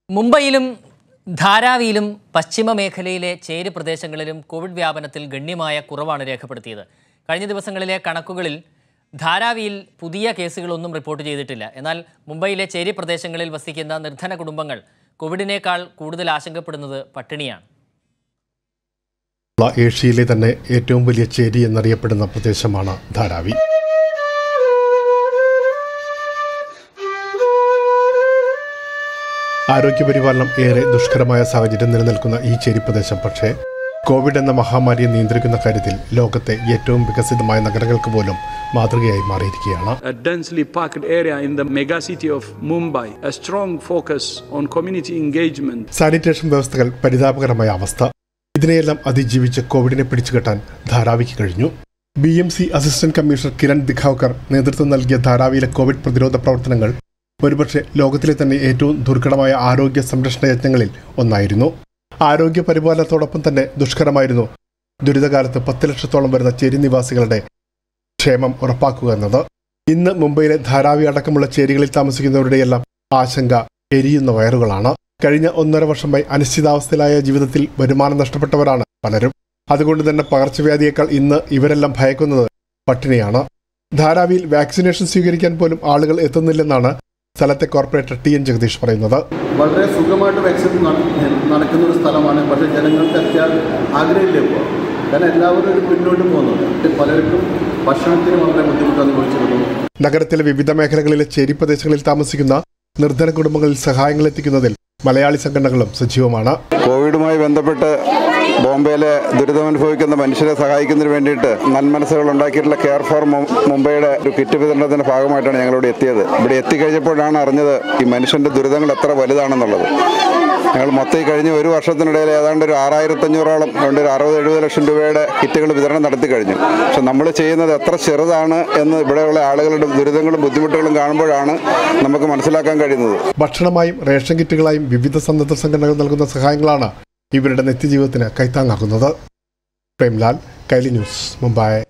മുംബൈയിലും ധാരാവിയിലും പശ്ചിമ മേഖലയിലെ ചേരി പ്രദേശങ്ങളിലും കോവിഡ് വ്യാപനത്തിൽ ഗണ്യമായ കുറവാണ് രേഖപ്പെടുത്തിയത് കഴിഞ്ഞ ദിവസങ്ങളിലെ കണക്കുകളിൽ ധാരാവിയിൽ പുതിയ കേസുകളൊന്നും റിപ്പോർട്ട് ചെയ്തിട്ടില്ല എന്നാൽ മുംബൈയിലെ ചേരി പ്രദേശങ്ങളിൽ വസിക്കുന്ന നിർധന കുടുംബങ്ങൾ കോവിഡിനേക്കാൾ കൂടുതൽ ആശങ്കപ്പെടുന്നത് പട്ടിണിയാണ് ഉള്ള ഏഷ്യയിലെ തന്നെ ഏറ്റവും വലിയ ചേരി എന്നറിയപ്പെടുന്ന പ്രദേശമാണ് ധാരാവി ആരോഗ്യപരിപാലനം ഏറെ ദുഷ്കരമായ സാഹചര്യം നിലനിൽക്കുന്ന ഈ ചേരി പ്രദേശം പക്ഷേ കോവിഡ് എന്ന മഹാമാരിയെ നിയന്ത്രിക്കുന്ന കാര്യത്തിൽ ലോകത്തെ ഏറ്റവും വികസിതമായ നഗരങ്ങൾക്ക് പോലും മാതൃകയായി മാറിയിരിക്കുകയാണ് a densely packed area in the megacity of Mumbai, a strong focus on community engagement. Sanitation വ്യവസ്ഥകൾ പരിതാപകരമായ അവസ്ഥ ഇതിനെയെല്ലാം അതിജീവിച്ച് കോവിഡിനെ പിടിച്ചുകെട്ടാൻ ധാരാവിക്ക് കഴിഞ്ഞു ബി എം സി അസിസ്റ്റന്റ് കമ്മീഷണർ കിരൺ ദിഖാവ്കർ നേതൃത്വം നൽകിയ ധാരാവിയിലെ കോവിഡ് പ്രതിരോധ പ്രവർത്തനങ്ങൾ ഒരുപക്ഷെ ലോകത്തിലെ തന്നെ ഏറ്റവും ദുർഘടമായ ആരോഗ്യ സംരക്ഷണ യജ്ഞങ്ങളിൽ ഒന്നായിരുന്നു ആരോഗ്യ പരിപാലനത്തോടൊപ്പം തന്നെ ദുഷ്കരമായിരുന്നു ദുരിതകാലത്ത് പത്ത് ലക്ഷത്തോളം വരുന്ന ചേരി നിവാസികളുടെ ക്ഷേമം ഉറപ്പാക്കുക എന്നത് ഇന്ന് മുംബൈയിലെ ധാരാവി അടക്കമുള്ള ചേരികളിൽ താമസിക്കുന്നവരുടെയെല്ലാം ആശങ്ക എരിയുന്ന വയറുകളാണ് കഴിഞ്ഞ ഒന്നര വർഷമായി അനിശ്ചിതാവസ്ഥയിലായ ജീവിതത്തിൽ വരുമാനം നഷ്ടപ്പെട്ടവരാണ് പലരും അതുകൊണ്ട് തന്നെ പകർച്ചവ്യാധിയേക്കാൾ ഇന്ന് ഇവരെല്ലാം ഭയക്കുന്നത് പട്ടിണിയാണ് ധാരാവിയിൽ വാക്സിനേഷൻ സ്വീകരിക്കാൻ പോലും ആളുകൾ എത്തുന്നില്ലെന്നാണ് സ്ഥലത്തെ കോർപ്പറേറ്റർ ടി എൻ ജഗദീഷ് പറയുന്നത് വളരെ സുഖമായിട്ട് വാക്സിൻ നടക്കുന്ന ഒരു സ്ഥലമാണ് പക്ഷേ ജനങ്ങൾക്ക് എത്തിയാൽ ആഗ്രഹമില്ല ഇപ്പോൾ കാരണം എല്ലാവരും ഒരു പിന്നോട്ട് പോകുന്നുണ്ട് പലർക്കും ഭക്ഷണത്തിന് വളരെ ബുദ്ധിമുട്ട് അനുഭവിച്ചിരുന്നു നഗരത്തിലെ വിവിധ മേഖലകളിലെ ചേരി പ്രദേശങ്ങളിൽ താമസിക്കുന്ന നിർധന കുടുംബങ്ങളിൽ സഹായങ്ങൾ എത്തിക്കുന്നതിൽ മലയാളി സംഘടനകളും സജീവമാണ് കോവിഡുമായി ബന്ധപ്പെട്ട് ബോംബെയിലെ ദുരിതമനുഭവിക്കുന്ന മനുഷ്യരെ സഹായിക്കുന്നതിന് വേണ്ടിയിട്ട് നന്മനസ്സുകൾ ഉണ്ടാക്കിയിട്ടുള്ള കെയർ ഫോർ മു- മുംബൈയുടെ ഒരു കിറ്റ് വിതരണത്തിന്റെ ഭാഗമായിട്ടാണ് ഞങ്ങളിവിടെ എത്തിയത് ഇവിടെ എത്തിക്കഴിഞ്ഞപ്പോഴാണ് അറിഞ്ഞത് ഈ മനുഷ്യന്റെ ദുരിതങ്ങൾ എത്ര വലുതാണെന്നുള്ളത് ഞങ്ങൾ മൊത്തം ഈ കഴിഞ്ഞ ഒരു വർഷത്തിനിടയിൽ ഏതാണ്ട് ഒരു ആറായിരത്തഞ്ഞൂറോളം അതുകൊണ്ട് ഒരു അറുപത് എഴുപത് ലക്ഷം രൂപയുടെ കിറ്റുകൾ വിതരണം നടത്തി കഴിഞ്ഞു പക്ഷെ നമ്മൾ ചെയ്യുന്നത് എത്ര ചെറുതാണ് എന്ന് ഇവിടെയുള്ള ആളുകളുടെ ദുരിതങ്ങളും ബുദ്ധിമുട്ടുകളും കാണുമ്പോഴാണ് നമുക്ക് മനസ്സിലാക്കാൻ കഴിയുന്നത് ഭക്ഷണമായും റേഷൻ കിറ്റുകളായും വിവിധ സന്നദ്ധ സംഘടനകൾ നൽകുന്ന സഹായങ്ങളാണ് ഇവരുടെ നിത്യജീവിതത്തിന് കൈത്താങ്ങാക്കുന്നത് പ്രേംലാൽ കൈലി ന്യൂസ് മുംബൈ